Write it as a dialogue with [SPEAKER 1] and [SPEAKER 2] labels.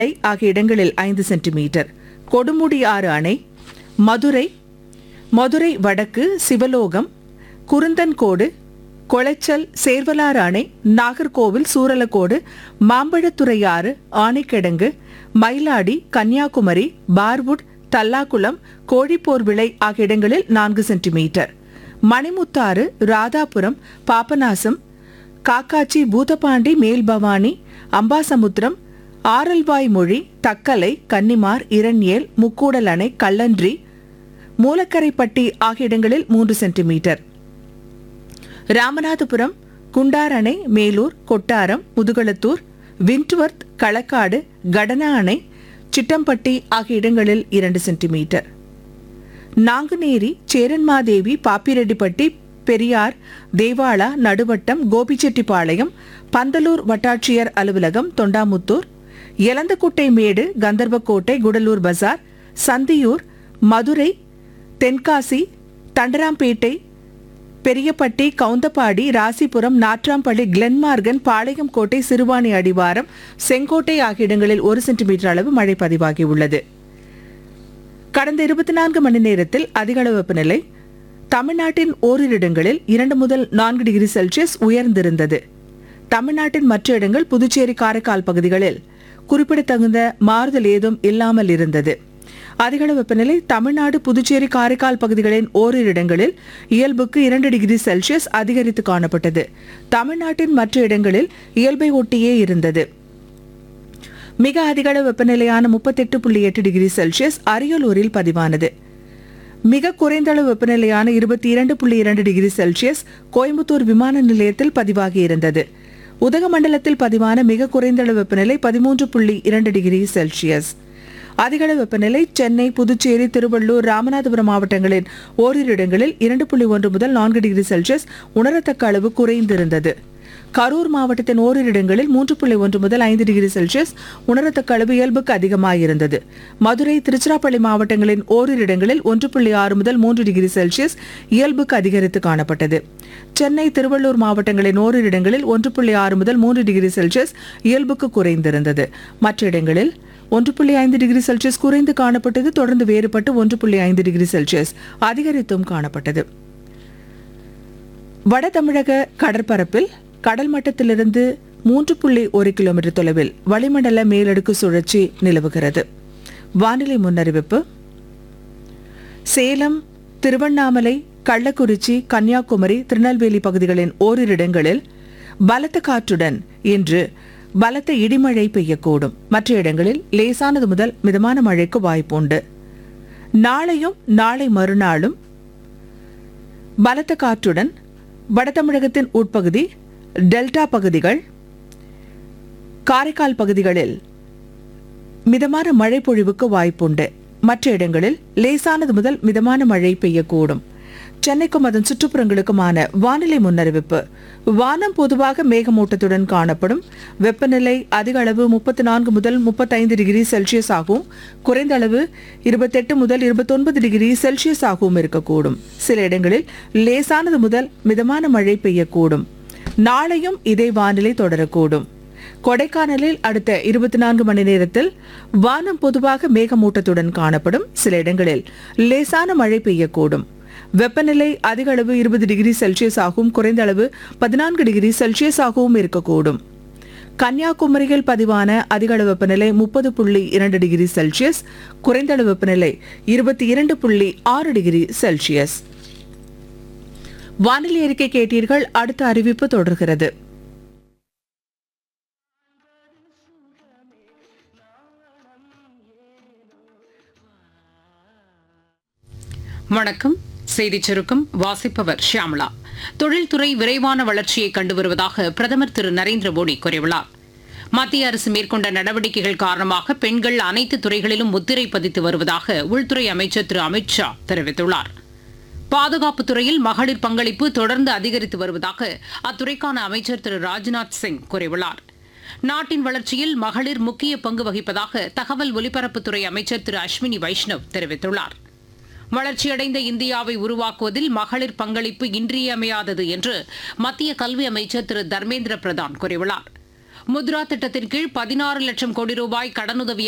[SPEAKER 1] ஆகிய இடங்களில் ஐந்து சென்டிமீட்டர் கொடுமுடி ஆறு அணை மதுரை மதுரை வடக்கு சிவலோகம் குருந்தன்கோடு கொளைச்சல் சேர்வலாறு அணை நாகர்கோவில் சூரலக்கோடு மாம்பழத்துறையாறு ஆனைக்கிடங்கு மயிலாடி கன்னியாகுமரி பார்வுட் தல்லாக்குளம் கோழிப்போர் விளை ஆகிய இடங்களில் நான்கு சென்டிமீட்டர் மணிமுத்தாறு ராதாபுரம் பாபநாசம் காக்காச்சி பூதபாண்டி மேல்பவானி அம்பாசமுத்திரம் ஆரல்வாய் மொழி தக்கலை கன்னிமார் இரண்யேல் முக்கூடல் அணை கல்லன்றி மூலக்கரைப்பட்டி ஆகிய இடங்களில் மூன்று சென்டிமீட்டர் ராமநாதபுரம் குண்டார் அணை மேலூர் கொட்டாரம் முதுகளத்தூர் விண்ட்வர்த் களக்காடு கடனா அணை சிட்டம்பட்டி ஆகிய இடங்களில் இரண்டு சென்டிமீட்டர் நாங்குநேரி சேரன்மாதேவி பாப்பிரெட்டிப்பட்டி பெரியார் தேவாலா நடுவட்டம் கோபிச்செட்டிப்பாளையம் பந்தலூர் வட்டாட்சியர் அலுவலகம் தொண்டாமுத்தூர் எலந்தக்குட்டை மேடு கந்தர்வக்கோட்டை குடலூர் பஜார் சந்தியூர் மதுரை தென்காசி தண்டராம்பேட்டை பெரியப்பட்டி கவுந்தப்பாடி ராசிபுரம் நாட்ராம்பள்ளி கிளென்மார்கன் பாளையங்கோட்டை சிறுவாணி அடிவாரம் செங்கோட்டை ஆகிய இடங்களில் ஒரு சென்டிமீட்டர் அளவு மழை பதிவாகியுள்ளது கடந்த இருபத்தி நான்கு மணி நேரத்தில் அதிகளவு வெப்பநிலை தமிழ்நாட்டின் ஓரிரு இடங்களில் இரண்டு முதல் நான்கு டிகிரி செல்சியஸ் உயர்ந்திருந்தது தமிழ்நாட்டின் மற்ற இடங்கள் புதுச்சேரி காரைக்கால் பகுதிகளில் குறிப்பிடத்தகுந்த மாறுதல் ஏதும் இல்லாமல் இருந்தது அதிகளவு வெப்பநிலை தமிழ்நாடு புதுச்சேரி காரைக்கால் பகுதிகளின் ஓரிரு இடங்களில் இயல்புக்கு இரண்டு டிகிரி செல்சியஸ் அதிகரித்து காணப்பட்டது தமிழ்நாட்டின் மற்ற இடங்களில் இயல்பை ஒட்டியே இருந்தது மிக அதிகளவு வெப்பநிலையான முப்பத்தெட்டு புள்ளி எட்டு டிகிரி செல்சியஸ் அரியலூரில் பதிவானது மிக குறைந்த அளவு வெப்பநிலையான இருபத்தி இரண்டு புள்ளி இரண்டு டிகிரி செல்சியஸ் கோயம்புத்தூர் விமான நிலையத்தில் பதிவாகியிருந்தது உதகமண்டலத்தில் பதிவான மிக குறைந்த அளவு வெப்பநிலை பதிமூன்று புள்ளி இரண்டு டிகிரி செல்சியஸ் அதிகளவு வெப்பநிலை சென்னை புதுச்சேரி திருவள்ளூர் ராமநாதபுரம் மாவட்டங்களின் ஓரிரு இடங்களில் இரண்டு புள்ளி ஒன்று முதல் நான்கு டிகிரி செல்சியஸ் உணரத்தக்க அளவு குறைந்திருந்தது கரூர் மாவட்டத்தின் ஓரிரு இடங்களில் மூன்று புள்ளி ஒன்று முதல் ஐந்து டிகிரி செல்சியஸ் உணரத்தக்க அளவு இயல்புக்கு அதிகமாயிருந்தது மதுரை திருச்சிராப்பள்ளி மாவட்டங்களின் ஓரிரு இடங்களில் ஒன்று புள்ளி ஆறு முதல் மூன்று டிகிரி செல்சியஸ் இயல்புக்கு அதிகரித்து காணப்பட்டது சென்னை திருவள்ளூர் மாவட்டங்களின் ஓரிரு இடங்களில் ஒன்று புள்ளி ஆறு முதல் மூன்று டிகிரி செல்சியஸ் இயல்புக்கு குறைந்திருந்தது மற்ற இடங்களில் ஒன்று புள்ளி ஐந்து டிகிரி செல்சியஸ் குறைந்து காணப்பட்டது தொடர்ந்து வேறுபட்டு ஒன்று புள்ளி ஐந்து டிகிரி செல்சியஸ் அதிகரித்தும் காணப்பட்டது வட தமிழக கடற்பரப்பில் கடல் மட்டத்திலிருந்து மூன்று புள்ளி ஒரு கிலோமீட்டர் தொலைவில் வளிமண்டல மேலடுக்கு சுழற்சி நிலவுகிறது வானிலை முன்னறிவிப்பு சேலம் திருவண்ணாமலை கள்ளக்குறிச்சி கன்னியாகுமரி திருநெல்வேலி பகுதிகளின் ஓரிரு இடங்களில் பலத்த காற்றுடன் இன்று பலத்த இடிமழை பெய்யக்கூடும் மற்ற இடங்களில் லேசானது முதல் மிதமான மழைக்கு வாய்ப்புண்டு நாளையும் நாளை மறுநாளும் பலத்த காற்றுடன் வடதமிழகத்தின் உட்பகுதி டெல்டா பகுதிகள் காரைக்கால் பகுதிகளில் மிதமான மழை பொழிவுக்கு வாய்ப்புண்டு மற்ற இடங்களில் லேசானது முதல் மிதமான மழை பெய்யக்கூடும் சென்னைக்கும் அதன் சுற்றுப்புறங்களுக்குமான வானிலை முன்னறிவிப்பு வானம் பொதுவாக மேகமூட்டத்துடன் காணப்படும் வெப்பநிலை அதிக அளவு முப்பத்தி நான்கு முதல் முப்பத்தைந்து டிகிரி செல்சியஸ் ஆகவும் குறைந்த அளவு இருபத்தெட்டு முதல் இருபத்தொன்பது டிகிரி செல்சியஸ் ஆகவும் இருக்கக்கூடும் சில இடங்களில் லேசானது முதல் மிதமான மழை பெய்யக்கூடும் நாளையும் இதே வானிலை தொடரக்கூடும் கொடைக்கானலில் அடுத்த இருபத்தி நான்கு மணி நேரத்தில் வானம் பொதுவாக மேகமூட்டத்துடன் காணப்படும் சில இடங்களில் லேசான மழை பெய்யக்கூடும் வெப்பநிலை அதிக அளவு இருபது டிகிரி செல்சியஸ் ஆகவும் குறைந்த அளவு பதினான்கு டிகிரி செல்சியஸ் ஆகவும் இருக்கக்கூடும் கன்னியாகுமரியில் பதிவான அதிக அளவு வெப்பநிலை முப்பது புள்ளி இரண்டு டிகிரி செல்சியஸ் குறைந்த அளவு வெப்பநிலை இருபத்தி இரண்டு புள்ளி ஆறு டிகிரி செல்சியஸ் வானிலை அறிக்கை கேட்டீர்கள் அடுத்த அறிவிப்பு தொடர்கிறது
[SPEAKER 2] வணக்கம் செய்திச் சுருக்கம் வாசிப்பவர் ஷியாமளா தொழில்துறை விரைவான வளர்ச்சியை கண்டு வருவதாக பிரதமர் திரு நரேந்திர மோடி கூறியுள்ளார் மத்திய அரசு மேற்கொண்ட நடவடிக்கைகள் காரணமாக பெண்கள் அனைத்து துறைகளிலும் முத்திரை பதித்து வருவதாக உள்துறை அமைச்சர் திரு அமித் ஷா தெரிவித்துள்ளார் பாதுகாப்புத் துறையில் மகளிர் பங்களிப்பு தொடர்ந்து அதிகரித்து வருவதாக அத்துறைக்கான அமைச்சர் திரு ராஜ்நாத் சிங் கூறியுள்ளார் நாட்டின் வளர்ச்சியில் மகளிர் முக்கிய பங்கு வகிப்பதாக தகவல் ஒலிபரப்புத்துறை அமைச்சர் திரு அஸ்வினி வைஷ்ணவ் தெரிவித்துள்ளார் வளர்ச்சியடைந்த இந்தியாவை உருவாக்குவதில் மகளிர் பங்களிப்பு இன்றியமையாதது என்று மத்திய கல்வி அமைச்சர் திரு தர்மேந்திர பிரதான் கூறியுள்ளார் முத்ரா திட்டத்தின் கீழ் பதினாறு லட்சம் கோடி ரூபாய் கடனுதவி